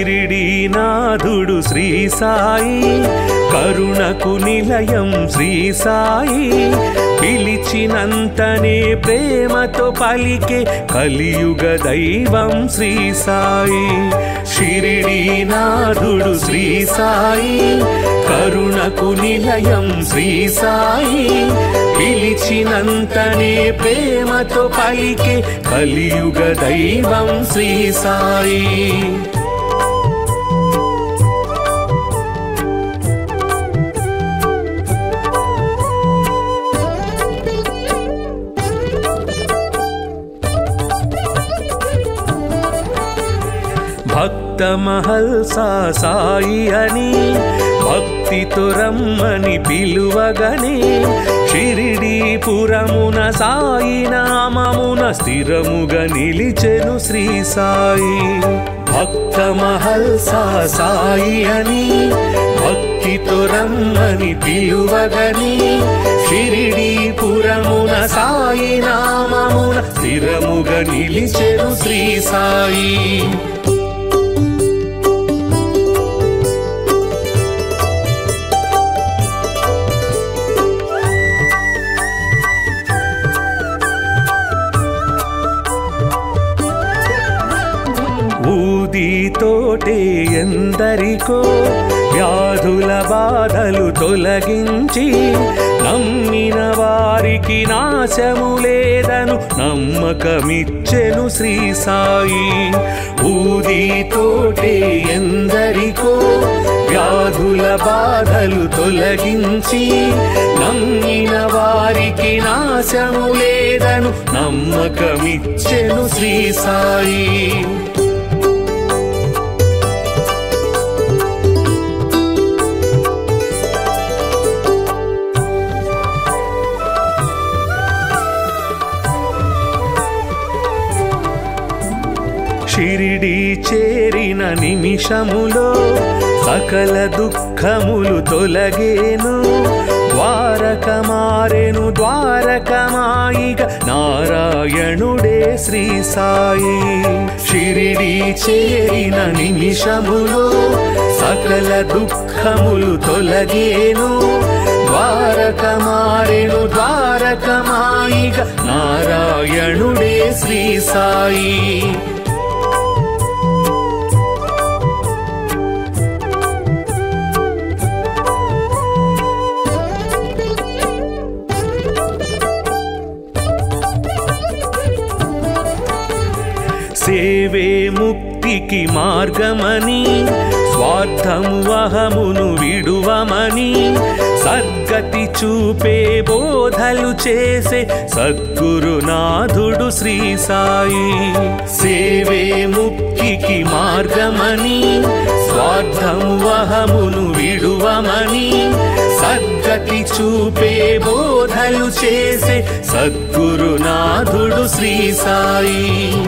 షిరిడీనాథుడు శ్రీ సాయి కరుణకు నిలయం శ్రీ సాయి పిలిచినంతనే ప్రేమతో పలికే కలియుగ దైవం శ్రీ సాయి షిరిడీనాథుడు శ్రీ సాయి కరుణకు నిలయం శ్రీ సాయి పిలిచినంతనే ప్రేమతో పలికే కలియుగ దైవం శ్రీ సాయి భక్త మహల్సా సాయి అని భక్తితో రమ్మని పిలువగనే షిరిడీపురమున సాయి నామమున స్థిరముగా నిలిచెను శ్రీ సాయి భక్త మహల్సా సాయి అని భక్తితో రమ్మని పిలువగని షిరిడీపురమున సాయి నామమున స్థిరముగా నిలిచెను శ్రీ సాయి ఊదితోటే ఎందరికో వ్యాధుల బాధలు తొలగించి నమ్మిన వారికి నాశము లేదను నమ్మకమిచ్చెను శ్రీ సాయి ఊదితోటే ఎందరికో వ్యాధుల బాధలు తొలగించి నమ్మిన వారికి నాశము లేదను నమ్మకమిచ్చెను శ్రీ సాయి షిరిడి చేరిన నిమిషములో సకల దుఃఖములు తొలగేను ద్వారక మారెను ద్వారకమాయిగ నారాయణుడే శ్రీ సాయి షిరిడి చేరిన నిమిషములో సకల దుఃఖములు తొలగేను ద్వారక మారెను ద్వారకమాయిగ నారాయణుడే శ్రీ సాయి సేవే ముక్తికి మార్గమని స్వార్థము వహమును విడువమని సద్గతి చూపే బోధలు చేసే సద్గురునాథుడు శ్రీ సాయి సేవే ముక్తికి మార్గమని స్వార్థము వహమును విడువమని సద్గతి చూపే బోధలు చేసే సద్గురునాథుడు శ్రీ సాయి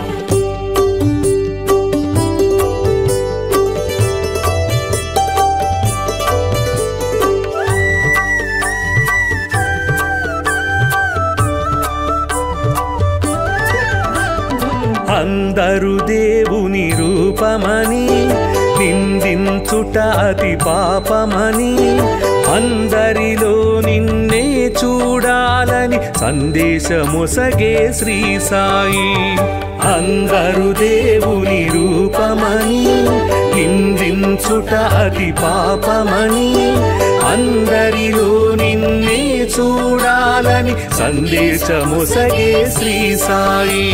అందరు దేవుని రూపమని నిందించుట అతి పాపమని అందరిలో నిన్నే చూడాలని సందేశమొసగే శ్రీ సాయి అందరు దేవుని రూపమని నిందించుట అతి పాపమని అందరిలో నిన్నే చూడాలని సందేశమొసగే శ్రీ సాయి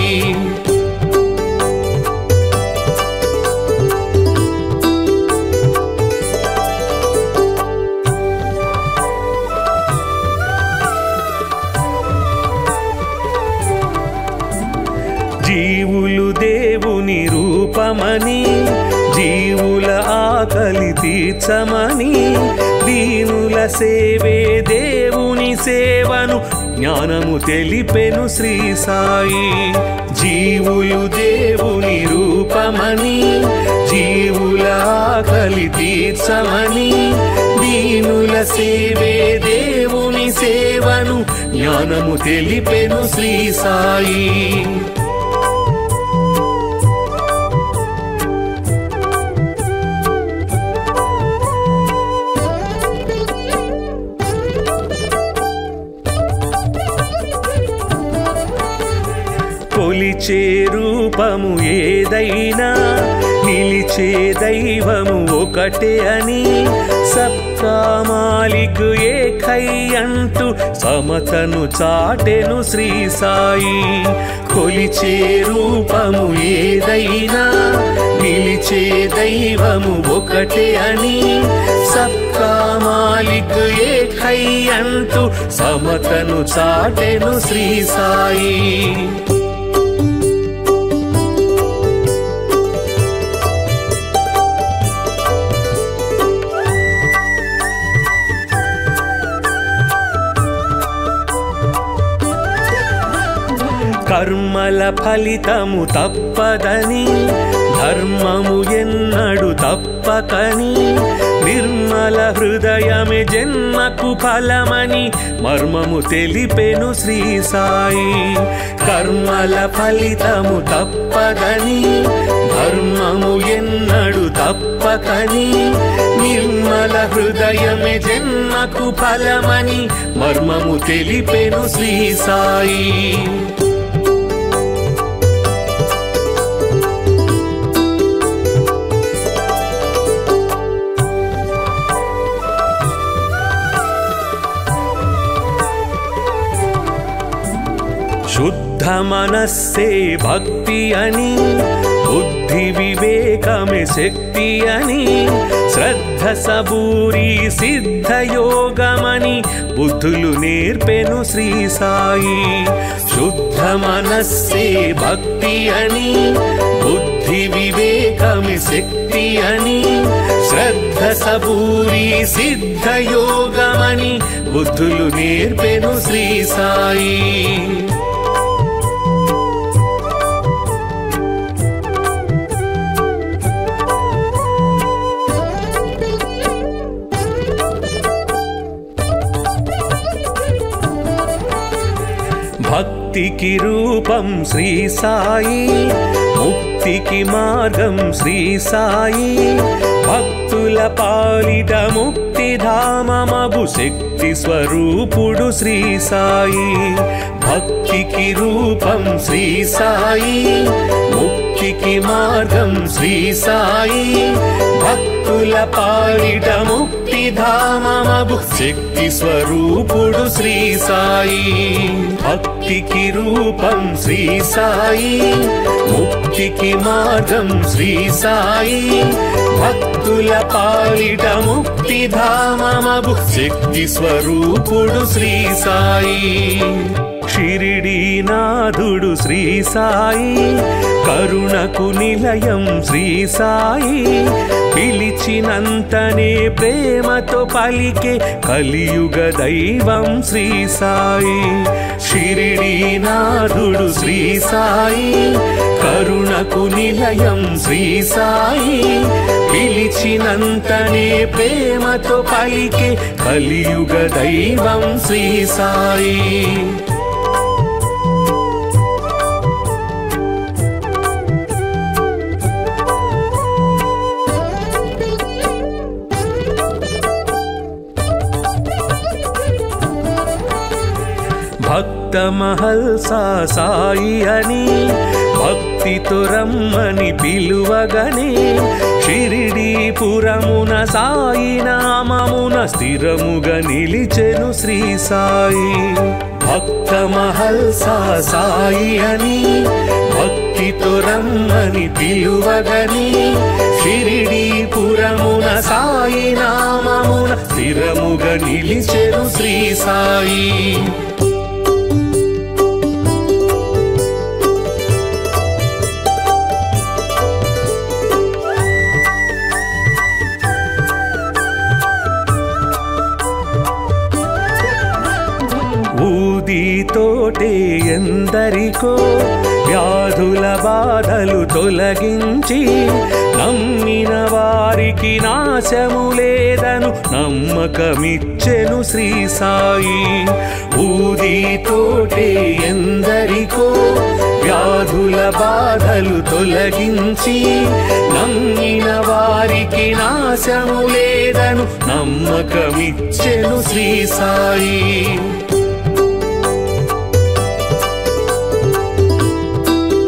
జీవులు దేవుని రూపమని జీవుల ఆకలి తీర్చమని దీనుల సేవే దేవుని సేవను జ్ఞానము తెలిపెను శ్రీ సాయి జీవులు దేవుని రూపమని జీవుల ఆకలి తీర్చమని దీనుల సేవే దేవుని సేవను జ్ఞానము తెలిపెను శ్రీ సాయి కొలిచే రూపము ఏదైనా నిలిచే దైవము ఒకటే అని సబ్కా మాలిక్ ఏకై అంటూ సమతను చాటెను శ్రీ సాయి కొలిచే రూపము ఏదైనా నిలిచే దైవము ఒకటే అని సబ్కా మాలిక్ ఏకై అంటూ సమతను చాటెను శ్రీ సాయి కర్మల ఫలితము తప్పదని ధర్మము ఎన్నడు తప్పకని నిర్మల హృదయమే జన్మకు ఫలమని మర్మము తెలిపెను శ్రీ సాయి కర్మల ఫలితము తప్పదని ధర్మము ఎన్నడు తప్పకని నిర్మల హృదయమే జన్మకు ఫలమని మర్మము తెలిపెను శ్రీ సాయి శుద్ధ మనస్సే భక్తి అని బుద్ధి వివేకమే శక్తి అని శ్రద్ధ సబూరి సిద్ధ యోగమని బుద్ధులు నేర్పెను శ్రీ సాయి శుద్ధ మనస్సే భక్తి అని బుద్ధి వివేకమే శక్తి అని శ్రద్ధ సబూరి సిద్ధ యోగమని బుద్ధులు నేర్పెను శ్రీ సాయి భక్తికి రూపం శ్రీ సాయి ముక్తికి మార్గం శ్రీ సాయి భక్తుల పాలిట ముక్తి ధామమగు శక్తి స్వరూపుడు శ్రీ సాయి భక్తికి రూపం శ్రీ సాయి ముక్తికి మార్గం శ్రీ సాయి భక్తుల పాలిట ముక్తి ధామమగు శక్తి స్వరూపుడు శ్రీ సాయి భక్తికి రూపం శ్రీ సాయి ముక్తికి మార్గం శ్రీ సాయి భక్తుల పాలిట ముక్తి ధామమగు శక్తి స్వరూపుడు శ్రీ సాయి షిరిడీనాథుడు శ్రీ సాయి కరుణకు నిలయం శ్రీ సాయి పిలిచినంతనే ప్రేమతో పలికే కలియుగ దైవం శ్రీ సాయి షిరిడీనాథుడు శ్రీ సాయి కరుణకు నిలయం శ్రీ సాయి పిలిచినంతనే ప్రేమతో పలికే కలియుగ దైవం శ్రీ సాయి భక్త మహల్సా సాయి అని భక్తితో రమ్మని పిలువగనే షిరిడీపురమున సాయి నామమున స్థిరముగా నిలిచెను శ్రీ సాయి భక్త మహల్సా సాయి అని భక్తితో రమ్మని పిలువగని షిరిడీపురమున సాయి నామమున స్థిరముగా నిలిచెను శ్రీ సాయి ఊదితోటే ఎందరికో వ్యాధుల బాధలు తొలగించి నమ్మిన వారికి నాశము లేదను నమ్మకమిచ్చెను శ్రీ సాయి ఊదితోటే ఎందరికో వ్యాధుల బాధలు తొలగించి నమ్మిన వారికి నాశము లేదను నమ్మకమిచ్చెను శ్రీ సాయి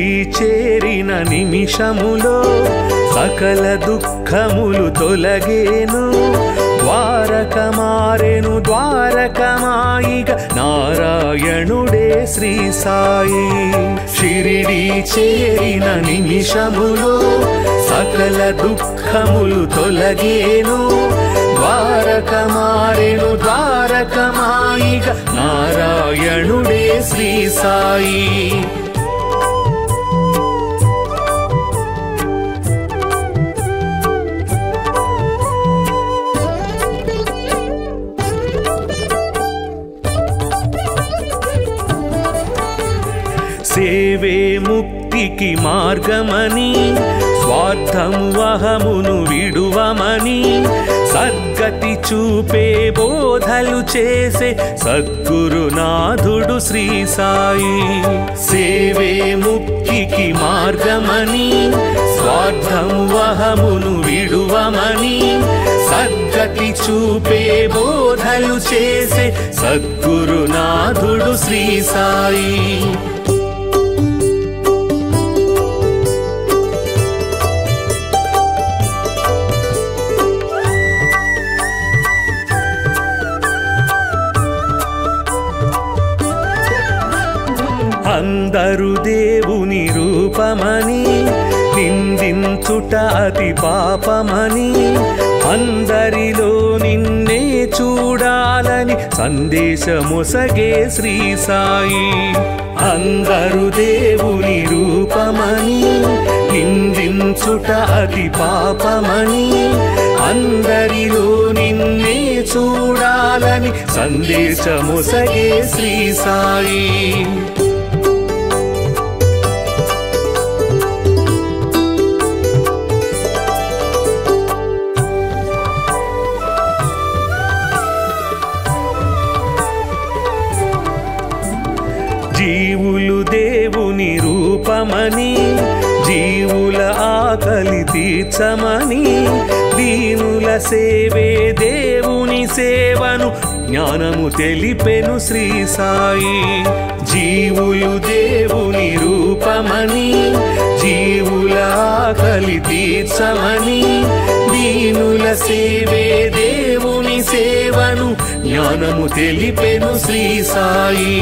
చేరిన నిమిషములో సకల దుఃఖములు తొలగేను ద్వారక మారెను ద్వారకమాయిగ నారాయణుడే శ్రీ సాయి షిరిడి చేరిన నిమిషములో సకల దుఃఖములు తొలగేను ద్వారక మారెను ద్వారకమాయిగ నారాయణుడే శ్రీ సాయి సేవే ముక్తికి మార్గమని స్వార్థము అహమును విడువమని సద్గతి చూపే బోధలు చేసే సద్గురునాథుడు శ్రీ సాయి సేవే ముక్తికి మార్గమని స్వార్థము అహమును విడువమని సద్గతి చూపే బోధలు చేసే సద్గురునాథుడు శ్రీ సాయి అందరు దేవుని రూపమని నిందించుట అతి పాపమని అందరిలో నిన్నే చూడాలని సందేశమొసగే శ్రీ సాయి అందరు దేవుని రూపమని నిందించుట అతి పాపమని అందరిలో నిన్నే చూడాలని సందేశమొసగే శ్రీ సాయి జీవులు దేవుని రూపమని జీవుల ఆకలి తీర్చమని దీనుల సేవే దేవుని సేవను జ్ఞానము తెలిపెను శ్రీ సాయి జీవులు దేవుని రూపమని జీవుల ఆకలి తీర్చమని దీనుల సేవే దేవుని సేవను జ్ఞానము తెలిపెను శ్రీ సాయి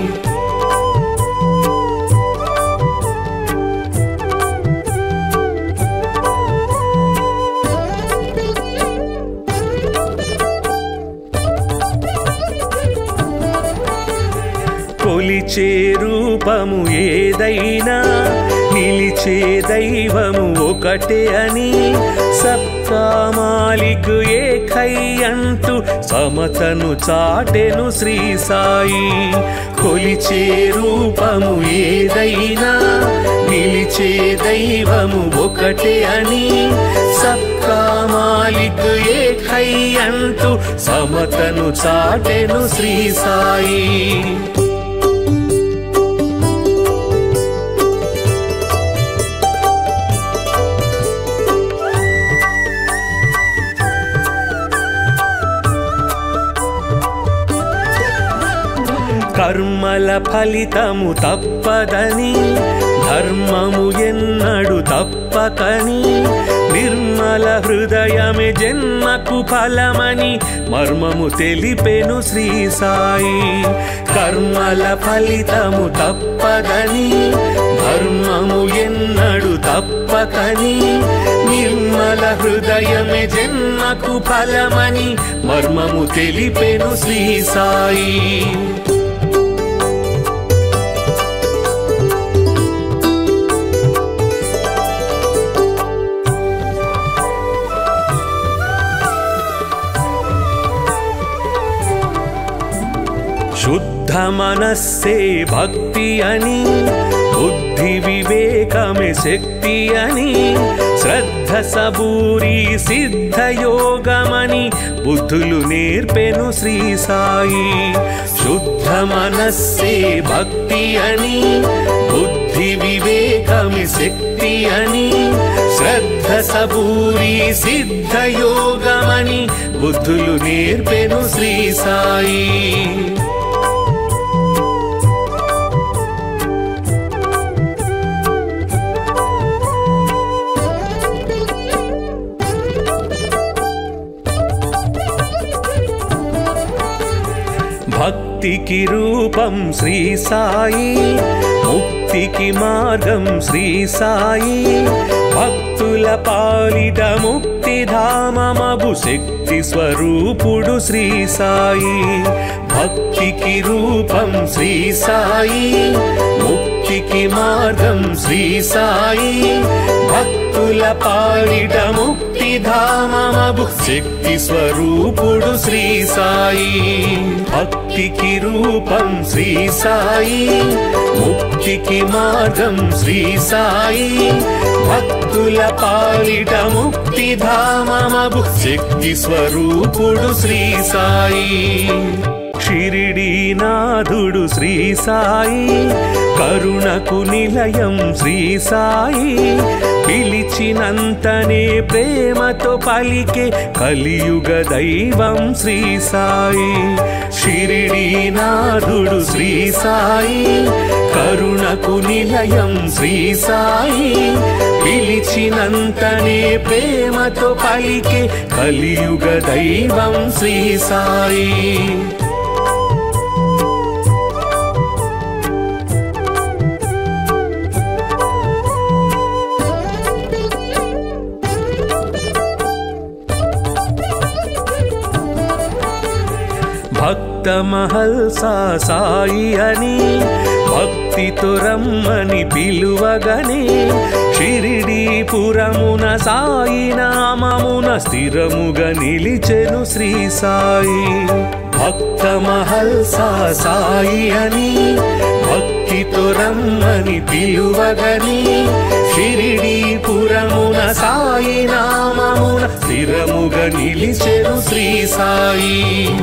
కొలిచే రూపము ఏదైనా నిలిచే దైవము ఒకటే అని సబ్కా మాలిక్ ఏకై అంటూ సమతను చాటెను శ్రీ సాయి కొలిచే రూపము ఏదైనా నిలిచే దైవము ఒకటే అని సబ్కా మాలిక్ ఏకై అంటూ సమతను చాటెను శ్రీ సాయి కర్మల ఫలితము తప్పదని ధర్మము ఎన్నడు తప్పకని నిర్మల హృదయమే జన్మకు ఫలమని మర్మము తెలిపెను శ్రీ సాయి కర్మల ఫలితము తప్పదని ధర్మము ఎన్నడు తప్పకని నిర్మల హృదయమే జన్మకు ఫలమని మర్మము తెలిపెను శ్రీ సాయి శుద్ధ మనస్సే భక్తి అని బుద్ధి వివేకమే శక్తి అని శ్రద్ధ సబూరి సిద్ధ యోగమని బుద్ధులు నేర్పెను శ్రీ సాయి శుద్ధ మనస్సే భక్తి అని బుద్ధి వివేకమే శక్తి అని శ్రద్ధ సబూరి సిద్ధ యోగమని బుద్ధులు నేర్పెను శ్రీ సాయి భక్తికి రూపం శ్రీ సాయి ముక్తికి మార్గం శ్రీ సాయి భక్తుల పాలిట ముక్తి ధామమగు శక్తి స్వరూపుడు శ్రీ సాయి భక్తికి రూపం శ్రీ సాయి ముక్తికి మార్గం శ్రీ సాయి భక్తుల పాలిట ముక్తి ధామమగు శక్తి స్వరూపుడు శ్రీ సాయి భక్తికి రూపం శ్రీ సాయి ముక్తికి మార్గం శ్రీ సాయి భక్తుల పాలిట ముక్తి ధామమగు శక్తి స్వరూపుడు శ్రీ సాయి షిరిడీనాథుడు శ్రీ సాయి కరుణకు నిలయం శ్రీ సాయి పిలిచినంతనే ప్రేమతో పలికే కలియుగ దైవం శ్రీ సాయి షిరిడీనాథుడు శ్రీ సాయి కరుణకు నిలయం శ్రీ సాయి పిలిచినంతనే ప్రేమతో పలికే కలియుగ దైవం శ్రీ సాయి భక్త మహల్సా సాయి అని భక్తితో రమ్మని పిలువగనే షిరిడీపురమున సాయి నామమున స్థిరముగా నిలిచెను శ్రీ సాయి భక్త మహల్సా సాయి అని భక్తితో రమ్మని పిలువగని షిరిడీపురమున సాయి నామమున స్థిరముగా నిలిచెను శ్రీ సాయి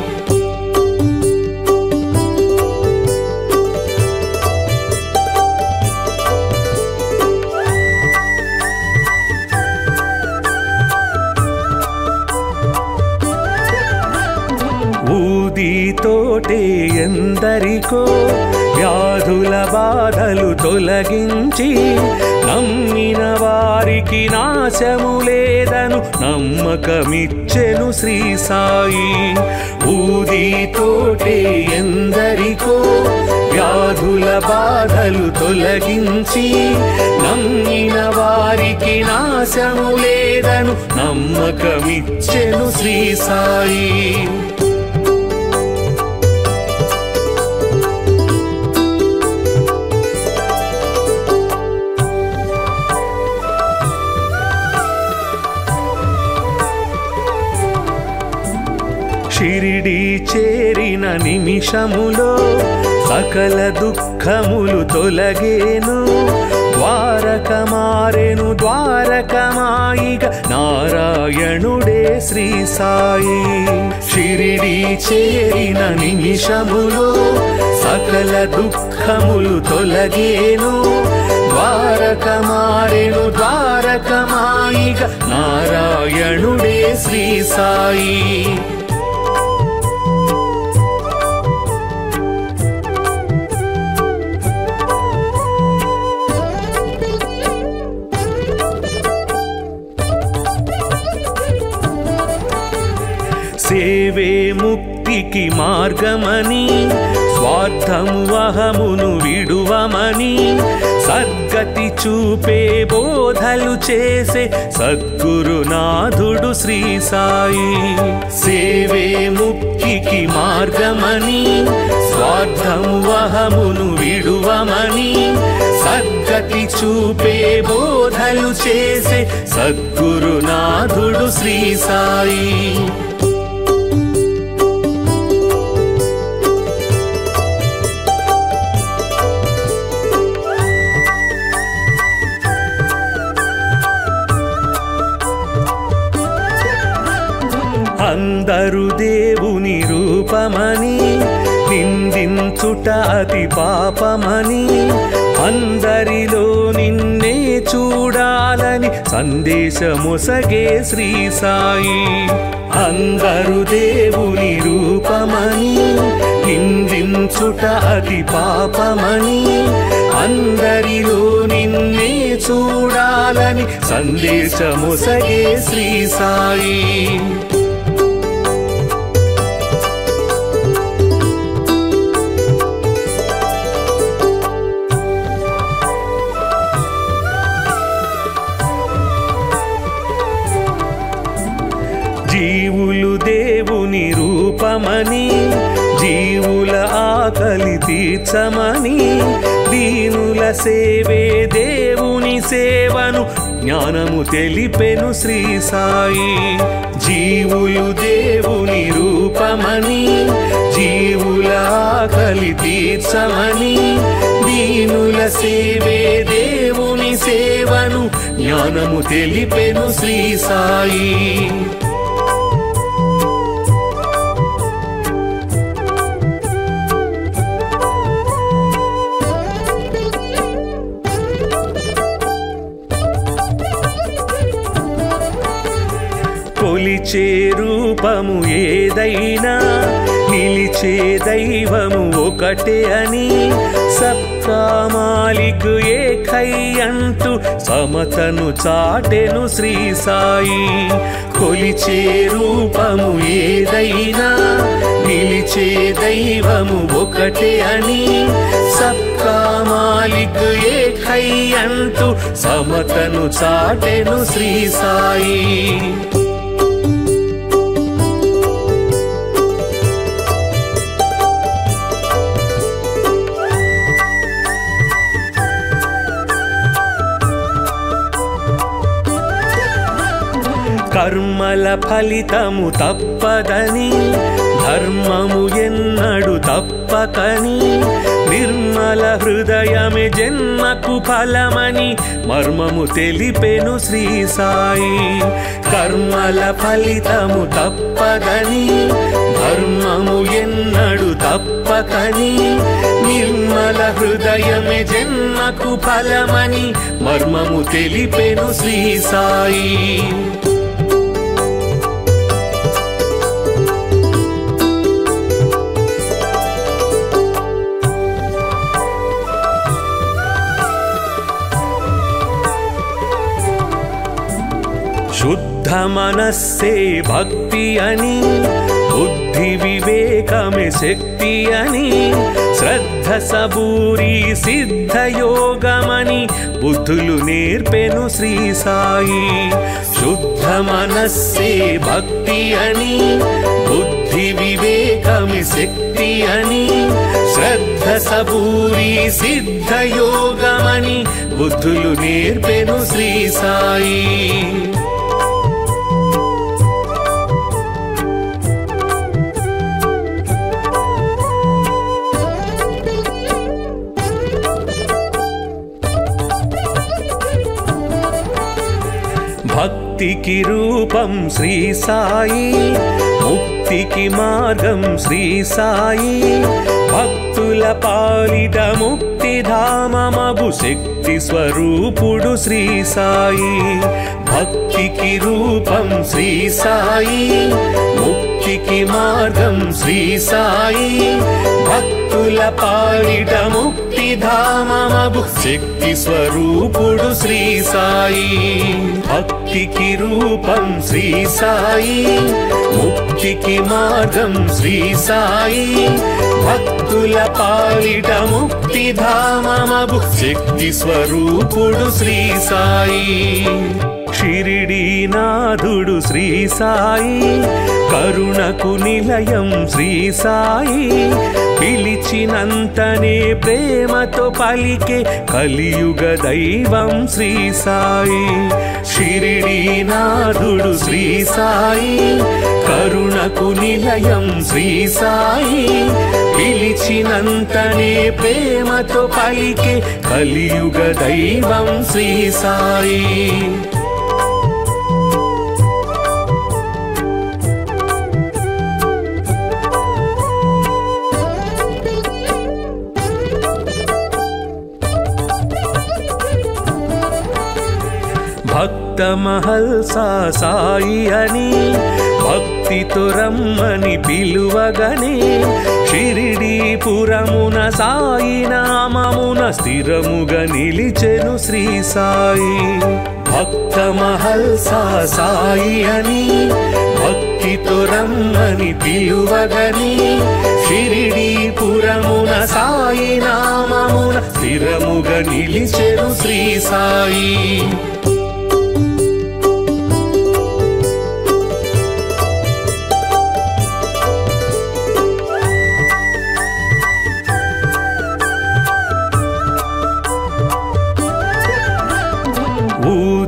ఊదితోటే ఎందరికో వ్యాధుల బాధలు తొలగించి నమ్మిన వారికి నాశము లేదను నమ్మకమిచ్చెను శ్రీ సాయి ఊదితోటే ఎందరికో వ్యాధుల బాధలు తొలగించి నమ్మిన వారికి నాశము లేదను నమ్మకమిచ్చెను శ్రీ సాయి షిరిడి చేరిన నిమిషములో సకల దుఃఖములు తొలగేను ద్వారక మారెను ద్వారకమాయిగ నారాయణుడే శ్రీ సాయి షిరిడి చేరిన నిమిషములో సకల దుఃఖములు తొలగేను ద్వారక మారెను ద్వారకమాయిగ నారాయణుడే శ్రీ సాయి సేవే ముక్తికి మార్గమని స్వార్థము అహమును విడువమని సద్గతి చూపే బోధలు చేసే సద్గురునాథుడు శ్రీ సాయి సేవే ముక్తికి మార్గమని స్వార్థము అహమును విడువమని సద్గతి చూపే బోధలు చేసే సద్గురునాథుడు శ్రీ సాయి అందరు దేవుని రూపమని నిందించుట అతి పాపమని అందరిలో నిన్నే చూడాలని సందేశమొసగే శ్రీ సాయి అందరు దేవుని రూపమని నిందించుట అతి పాపమని అందరిలో నిన్నే చూడాలని సందేశమొసగే శ్రీ సాయి జీవులు దేవుని రూపమని జీవుల ఆకలి తీర్చమని దీనుల సేవే దేవుని సేవను జ్ఞానము తెలిపెను శ్రీ సాయి జీవులు దేవుని రూపమని జీవుల ఆకలి తీర్చమని దీనుల సేవే దేవుని సేవను జ్ఞానము తెలిపెను శ్రీ సాయి కొలిచే రూపము ఏదైనా నిలిచే దైవము ఒకటే అని సబ్కా మాలిక్ ఏకై అంటూ సమతను చాటెను శ్రీ సాయి కొలిచే రూపము ఏదైనా నిలిచే దైవము ఒకటే అని సబ్కా మాలిక్ ఏకై అంటూ సమతను చాటెను శ్రీ సాయి కర్మల ఫలితము తప్పదని ధర్మము ఎన్నడు తప్పకని నిర్మల హృదయమే జన్మకు ఫలమని మర్మము తెలిపెను శ్రీ సాయి కర్మల ఫలితము తప్పదని ధర్మము ఎన్నడు తప్పకని నిర్మల హృదయమే జన్మకు ఫలమని మర్మము తెలిపెను శ్రీ సాయి శుద్ధ మనస్సే భక్తి అని బుద్ధి వివేకమే శక్తి అని శ్రద్ధ సబూరి సిద్ధ యోగమని బుద్ధులు నేర్పెను శ్రీ సాయి శుద్ధ మనస్సే భక్తి అని బుద్ధి వివేకమే శక్తి అని శ్రద్ధ సబూరి సిద్ధ యోగమని బుద్ధులు నేర్పెను శ్రీ సాయి భక్తికి రూపం శ్రీ సాయి ముక్తికి మార్గం శ్రీ సాయి భక్తుల పాలిట ముక్తి ధామమగు శక్తి స్వరూపుడు శ్రీ సాయి భక్తికి రూపం శ్రీ సాయి ముక్తికి మార్గం శ్రీ సాయి భక్తుల పాలిట ముక్తి ధామమగు శక్తి స్వరూపుడు శ్రీ సాయి భక్తికి రూపం శ్రీ సాయి ముక్తికి మార్గం శ్రీ సాయి భక్తుల పాలిట ముక్తి ధామమగు శక్తి స్వరూపుడు శ్రీ సాయి షిరిడీనాథుడు శ్రీ సాయి కరుణకు నిలయం శ్రీ సాయి పిలిచినంతనే ప్రేమతో పలికే కలియుగ దైవం శ్రీ సాయి షిరిడీనాథుడు శ్రీ సాయి కరుణకు నిలయం శ్రీ సాయి పిలిచినంతనే ప్రేమతో పలికే కలియుగ దైవం శ్రీ సాయి భక్త మహల్సా సాయి అని భక్తితో రమ్మని పిలువగని షిరిడీపురమున సాయి నామమున స్థిరముగా నిలిచెను శ్రీ సాయి భక్త మహల్సా సాయి అని భక్తితో రమ్మని పిలువగని షిరిడీపురమున సాయి నామమున స్థిరముగా నిలిచెను శ్రీ సాయి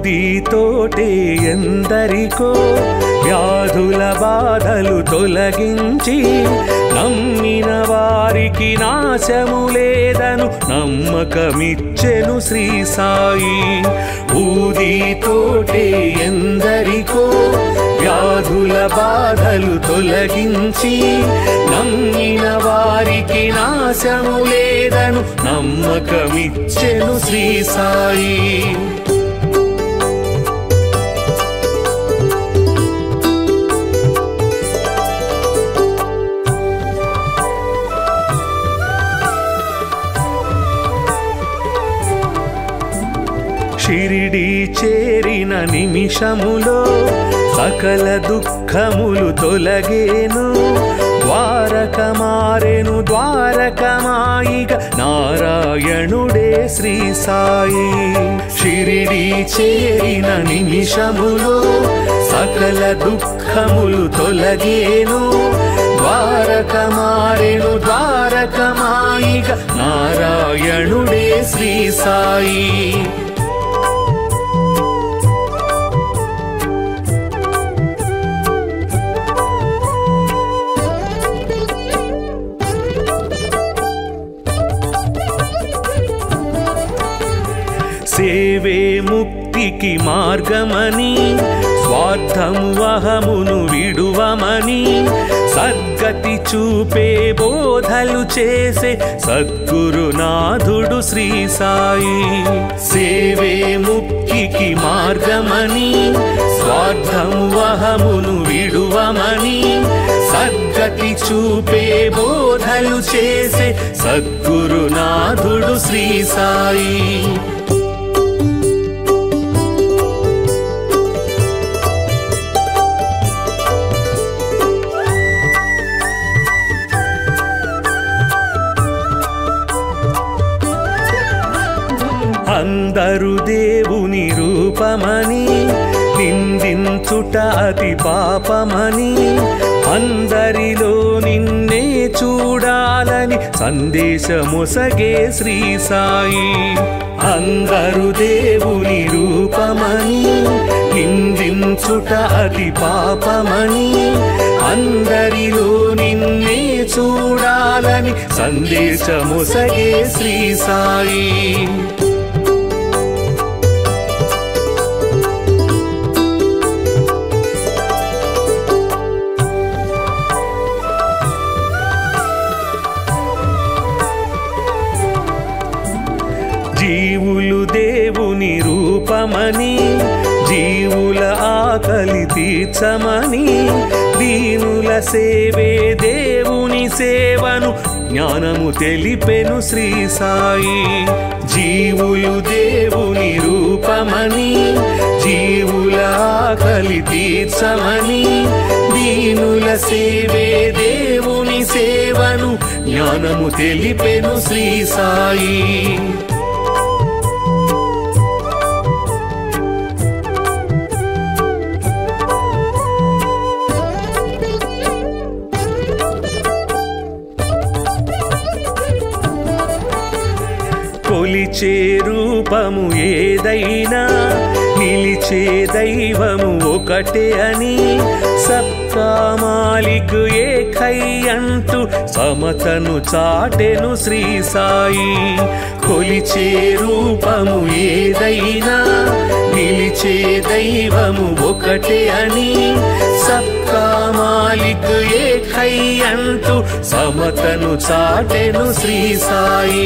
ఊదితోటే ఎందరికో వ్యాధుల బాధలు తొలగించి నమ్మిన వారికి నాశము లేదను నమ్మకమిచ్చెను శ్రీ సాయి ఊదితోటే ఎందరికో వ్యాధుల బాధలు తొలగించి నమ్మిన వారికి నాశము లేదను నమ్మకమిచ్చెను శ్రీ సాయి షిరిడి చేరిన నిమిషములో సకల దుఃఖములు తొలగేను ద్వారక మారెను ద్వారకమాయిగ నారాయణుడే శ్రీ సాయి షిరిడి చేరిన నిమిషములో సకల దుఃఖములు తొలగేను ద్వారక మారెను ద్వారకమాయిగ నారాయణుడే శ్రీ సాయి సేవే ముక్తికి మార్గమని స్వార్థము అహమును విడువమని సద్గతి చూపే బోధలు చేసే సద్గురునాథుడు శ్రీ సాయి సేవే ముక్తికి మార్గమని స్వార్థము అహమును విడువమని సద్గతి చూపే బోధలు చేసే సద్గురునాథుడు శ్రీ సాయి అందరు దేవుని రూపమని నిందించుట అతి పాపమని అందరిలో నిన్నే చూడాలని సందేశమొసగే శ్రీ సాయి అందరు దేవుని రూపమని నిందించుట అతి పాపమని అందరిలో నిన్నే చూడాలని సందేశమొసగే శ్రీ సాయి జీవులు దేవుని రూపమని జీవుల ఆకలి తీర్చమని దీనుల సేవే దేవుని సేవను జ్ఞానము తెలిపెను శ్రీ సాయి జీవులు దేవుని రూపమని జీవుల ఆకలి తీర్చమని దీనుల సేవే దేవుని సేవను జ్ఞానము తెలిపెను శ్రీ సాయి కొలిచే రూపము ఏదైనా నిలిచే దైవము ఒకటే అని సబ్కా మాలిక్ ఏకై అంటూ సమతను చాటెను శ్రీ సాయి కొలిచే రూపము ఏదైనా నిలిచే దైవము ఒకటే అని సబ్కా మాలిక్ ఏకై అంటూ సమతను చాటెను శ్రీ సాయి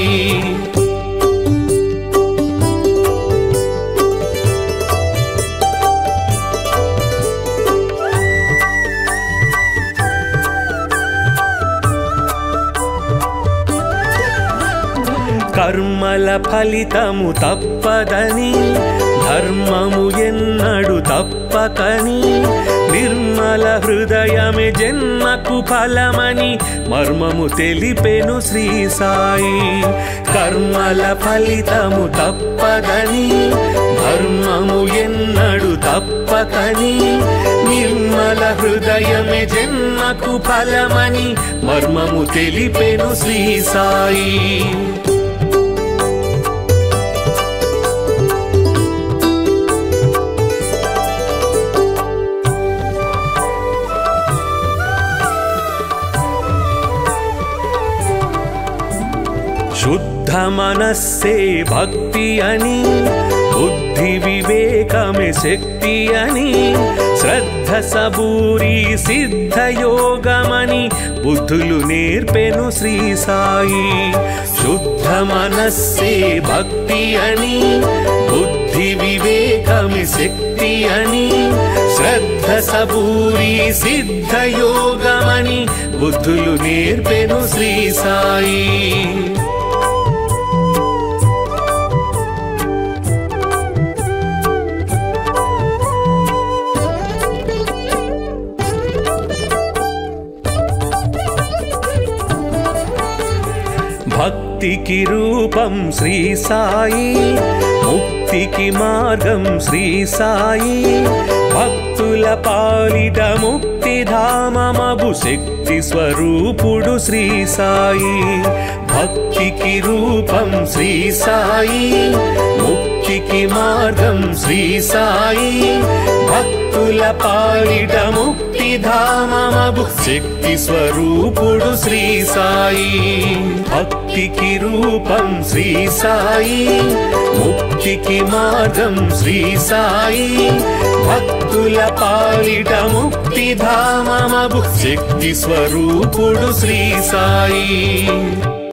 కర్మల ఫలితము తప్పదని ధర్మము ఎన్నడు తప్పకని నిర్మల హృదయమే జన్మకు ఫలమని మర్మము తెలిపెను శ్రీ సాయి కర్మల ఫలితము తప్పదని ధర్మము ఎన్నడు తప్పకని నిర్మల హృదయమే జన్మకు ఫలమని మర్మము తెలిపెను శ్రీ సాయి మనస్సే భక్తి అని బుద్ధి వివేకమే శక్తి అని శ్రద్ధ సబూరి సిద్ధయోగమని బుద్ధులు నేర్పెను శ్రీ సాయి శుద్ధ మనస్సే భక్తి అని బుద్ధి వివేకమే శక్తి అని శ్రద్ధ సబూరి సిద్ధయోగమని బుద్ధులు నేర్పెను శ్రీ సాయి భక్తికి రూపం శ్రీ సాయి ముక్తికి మార్గం శ్రీ సాయి భక్తుల పాలిట ముక్తిధామమగు శక్తి స్వరూపుడు శ్రీ సాయి భక్తికి రూపం శ్రీ సాయి ముక్తికి మార్గం శ్రీ సాయి భక్తుల పాలిట ముక్తిధామమగు శక్తి స్వరూపుడు శ్రీ సాయి భక్తికి రూపం శ్రీ సాయి ముక్తికి మార్గం శ్రీ సాయి భక్తుల పాలిట ముక్తిధామమగు శక్తి స్వరూపుడు శ్రీ సాయి